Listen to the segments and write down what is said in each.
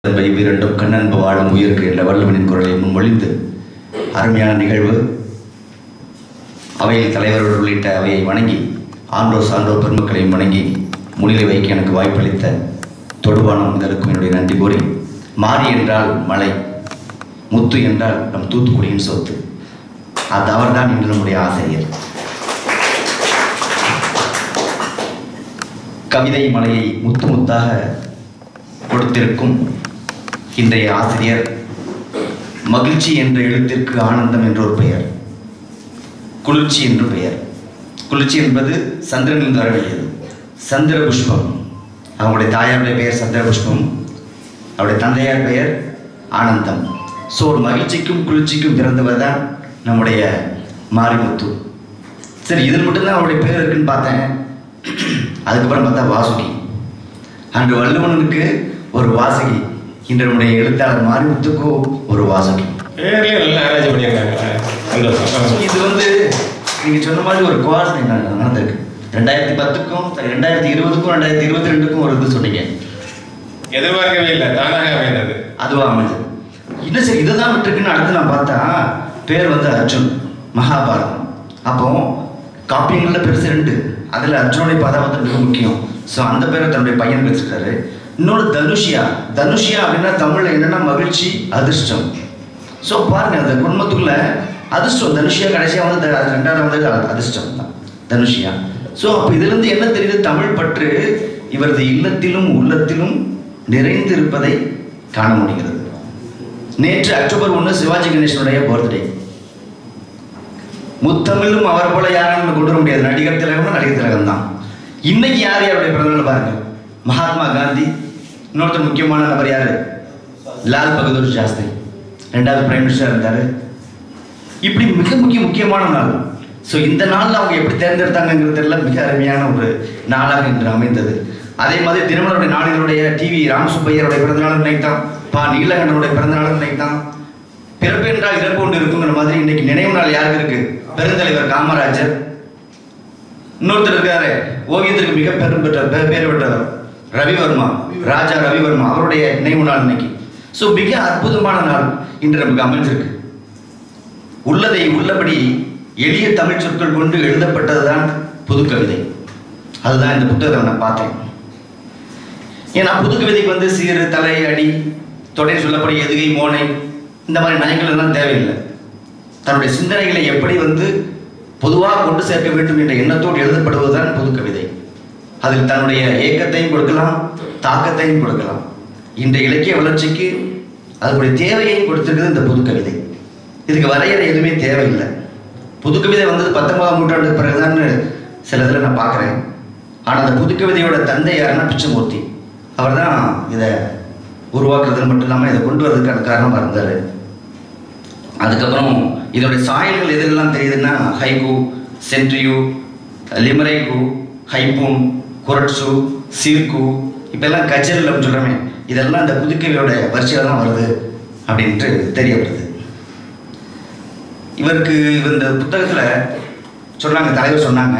இவை இரண்டும் கண்ணன்பு வாழும் உயிருக்கு என்ற வள்ளுவனின் குரலை முன்மொழிந்து அருமையான நிகழ்வு அவையில் தலைவர்கள் உள்ளிட்ட அவையை வணங்கி ஆண்டோர் சான்றோர் பெருமக்களையும் வணங்கி முன்னிலை வைக்க எனக்கு வாய்ப்பளித்த தொடுவான முதலுக்கும் என்னுடைய நன்றி கூறி மாறி என்றால் மலை முத்து என்றால் நம் தூத்துக்குடியின் சொத்து அது அவர்தான் இன்று நம்முடைய ஆசிரியர் கவிதை மலையை முத்து முத்தாக கொடுத்திருக்கும் இன்றைய ஆசிரியர் மகிழ்ச்சி என்ற எழுத்திற்கு ஆனந்தம் என்ற ஒரு பெயர் குளிர்ச்சி என்று பெயர் குளிர்ச்சி என்பது சந்திரனிலிருந்து வரவேண்டியது சந்திர புஷ்பம் அவங்களுடைய தாயாருடைய பெயர் சந்திர புஷ்பம் அவருடைய தந்தையார் பெயர் ஆனந்தம் ஸோ ஒரு மகிழ்ச்சிக்கும் குளிர்ச்சிக்கும் பிறந்தவர் தான் நம்முடைய மாரிமுத்து சரி இதில் மட்டும்தான் அவருடைய பேர் இருக்குன்னு பார்த்தேன் அதுக்கப்புறம் பார்த்தா வாசுகி அன்று வள்ளுவனுக்கு ஒரு வாசகி இன்று நம்முடைய எழுத்தாளர் மாரிமுத்துக்கோ ஒரு வாசகி பேர்லயே நல்லா அரேஞ்ச் பண்ணியிருக்காங்க சந்தோஷம் இது வந்து நீங்க சொன்ன மாதிரி ஒரு கோஆர்டினேட் நடந்திருக்கு ரெண்டாயிரத்தி பத்துக்கும் ரெண்டாயிரத்தி இருபதுக்கும் ரெண்டாயிரத்தி இருபத்தி ரெண்டுக்கும் ஒரு இது சொன்னீங்க எதிர்பார்க்கவே இல்லை தானாக அமைந்தது அதுவா அமைஞ்சது இன்னும் சரி இதை தான் விட்டுருக்குன்னு அடுத்து நான் பார்த்தா பேர் வந்து அர்ஜுன் மகாபாரதம் அப்போ காப்பியங்களில் பெருசு ரெண்டு அதில் அர்ஜுனுடைய பதாபத்தம் மிக முக்கியம் ஸோ அந்த பேரை தன்னுடைய பையன் வச்சிருக்காரு இன்னொரு தனுஷியா தனுஷியா அப்படின்னா தமிழில் என்னன்னா மகிழ்ச்சி அதிர்ஷ்டம் ஸோ பாருங்க அந்த குடும்பத்துக்குள்ள அதிர்ஷ்டம் தனுஷியா கடைசியாக வந்து த- ரெண்டாவது வந்து அது அதிர்ஷ்டம் தான் தனுஷியா ஸோ அப்போ இதிலிருந்து என்ன தெரியுது தமிழ் பற்று இவரது இல்லத்திலும் உள்ளத்திலும் நிறைந்து இருப்பதை காண முடிகிறது நேற்று அக்டோபர் ஒன்று சிவாஜி கணேசனுடைய பர்த்டே முத்தமிழும் அவர் போல யாரும் நம்ம கொண்டு வர முடியாது நடிகர் திலகம்னா நடிகர் திலகம் தான் இன்னைக்கு யார் யாருடைய பிறந்தநாள் பாருங்க மகாத்மா காந்தி இன்னொருத்தர் முக்கியமான நபர் யாரு லால் பகதூர் சாஸ்திரி ரெண்டாவது பிரைம் மினிஸ்டர் இருந்தாரு இப்படி மிக முக்கிய முக்கியமான நாள் ஸோ இந்த நாளில் அவங்க எப்படி தேர்ந்தெடுத்தாங்கங்கிறது தெரியல மிக அருமையான ஒரு நாளாக இன்று அமைந்தது அதே மாதிரி திருமணருடைய நாளினுடைய டிவி ராமசுப்பையருடைய பிறந்தநாள் நினைத்தான் பா நீலகண்டனுடைய பிறந்தநாள் நினைத்தான் பிறப்பு என்றால் இறப்பு ஒன்று இருக்குங்கிற மாதிரி இன்னைக்கு நினைவு நாள் யாருக்கு இருக்கு பெருந்தலைவர் காமராஜர் இன்னொருத்தர் இருக்காரு ஓவியத்திற்கு மிக பெரும் பெற்ற பெ- பேர் பெற்றவர் ரவிவர்மா ராஜா ரவிவர்மா அவருடைய நினைவு நாள் இன்னைக்கு ஸோ மிக அற்புதமான நாள் இன்று நமக்கு அமைஞ்சிருக்கு உள்ளதை உள்ளபடி எளிய தமிழ் சொற்கள் கொண்டு எழுதப்பட்டதுதான் புதுக்கவிதை அதுதான் இந்த புத்தகத்தை நான் பார்த்தேன் ஏன்னா புதுக்கவிதைக்கு வந்து சீரு தலை அடி தொடை சொல்லப்படிய எதுகை மோனை இந்த மாதிரி நயங்கள் எல்லாம் தேவையில்லை தன்னுடைய சிந்தனைகளை எப்படி வந்து பொதுவாக கொண்டு சேர்க்க வேண்டும் என்ற எண்ணத்தோடு எழுதப்படுவதுதான் புதுக்கவிதை அதில் தன்னுடைய ஏக்கத்தையும் கொடுக்கலாம் தாக்கத்தையும் கொடுக்கலாம் இன்றைய இலக்கிய வளர்ச்சிக்கு அதனுடைய தேவையையும் கொடுத்திருக்குது இந்த புதுக்கவிதை இதுக்கு வரையறை எதுவுமே தேவையில்லை புதுக்கவிதை வந்தது பத்தொன்பதாம் நூற்றாண்டுக்கு பிறகுதான் சில இதில் நான் பார்க்குறேன் ஆனால் அந்த புதுக்கவிதையோட தந்தை யாருன்னா பிச்சமூர்த்தி அவர் தான் இதை உருவாக்குறதுல மட்டும் இல்லாமல் இதை கொண்டு வரதுக்கான காரணமாக இருந்தார் அதுக்கப்புறம் இதோடைய சாயல்கள் எதெல்லாம் தெரியுதுன்னா ஹைகு சென்ட்ரியூ லிமரைகு ஹைபூன் குரட்சு சீர்கு இப்பெல்லாம் கஜல் அப்படின்னு சொல்கிறோமே இதெல்லாம் இந்த புதுக்கவியோட வரிசையில் தான் வருது அப்படின்ட்டு தெரிய வருது இவருக்கு இந்த புத்தகத்தில் சொன்னாங்க தலைவர் சொன்னாங்க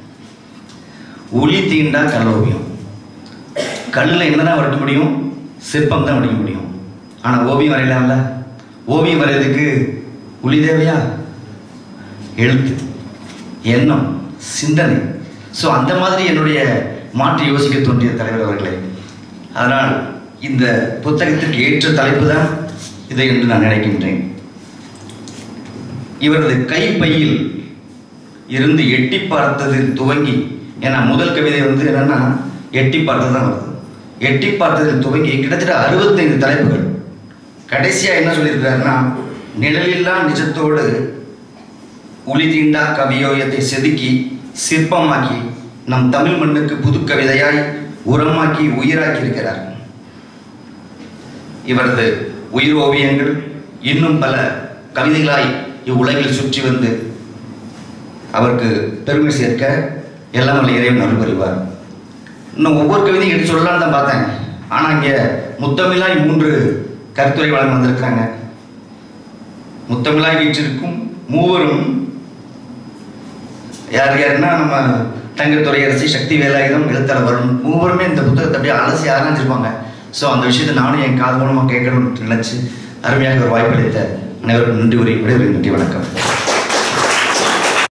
ஒளி தீண்டா கல்லோவியம் கல்லில் என்ன தான் வரைக்க முடியும் சிற்பம் தான் வரைக்க முடியும் ஆனால் ஓவியம் வரையலாம்ல ஓவியம் வரைகிறதுக்கு ஒளி தேவையா எழுத்து எண்ணம் சிந்தனை ஸோ அந்த மாதிரி என்னுடைய மாற்றி யோசிக்க தோன்றிய தலைவர் அவர்களே அதனால் இந்த புத்தகத்திற்கு ஏற்ற தலைப்பு தான் இதை என்று நான் நினைக்கின்றேன் இவரது கைப்பையில் இருந்து எட்டி பார்த்ததில் துவங்கி ஏன்னா முதல் கவிதை வந்து என்னன்னா எட்டி பார்த்தது தான் வருது எட்டி பார்த்ததில் துவங்கி கிட்டத்தட்ட அறுபத்தைந்து தலைப்புகள் கடைசியா என்ன சொல்லியிருக்காருன்னா நிழலில்லா நிஜத்தோடு ஒளி தீண்டா கவியோயத்தை செதுக்கி சிற்பமாக்கி நம் தமிழ் மண்ணுக்கு புது கவிதையாய் உரமாக்கி உயிராக்கி இருக்கிறார் இவரது உயிர் ஓவியங்கள் இன்னும் பல கவிதைகளாய் இவ்வுலகில் சுற்றி வந்து அவருக்கு பெருமை சேர்க்க எல்லாம் வல்ல இறைவன் அருள் புரிவார் இன்னும் ஒவ்வொரு கவிதையும் எடுத்து சொல்லலாம்னு தான் பார்த்தேன் ஆனால் இங்கே முத்தமிழாய் மூன்று கருத்துரை வழங்க வந்திருக்காங்க முத்தமிழாய் வீற்றிருக்கும் மூவரும் யார் யாருன்னா நம்ம தங்கத்துறை அரசி சக்தி வேலாயுதம் எழுத்தாளர் வரும் மூவருமே இந்த புத்தகத்தை அப்படியே அலசி ஆராய்ஞ்சிருப்பாங்க ஸோ அந்த விஷயத்தை நானும் என் காது மூலமாக கேட்கணும்னு நினைச்சு அருமையாக ஒரு வாய்ப்பு அளித்த அனைவருக்கும் நன்றி உரை விடைபெறுகிறேன் நன்றி வணக்கம்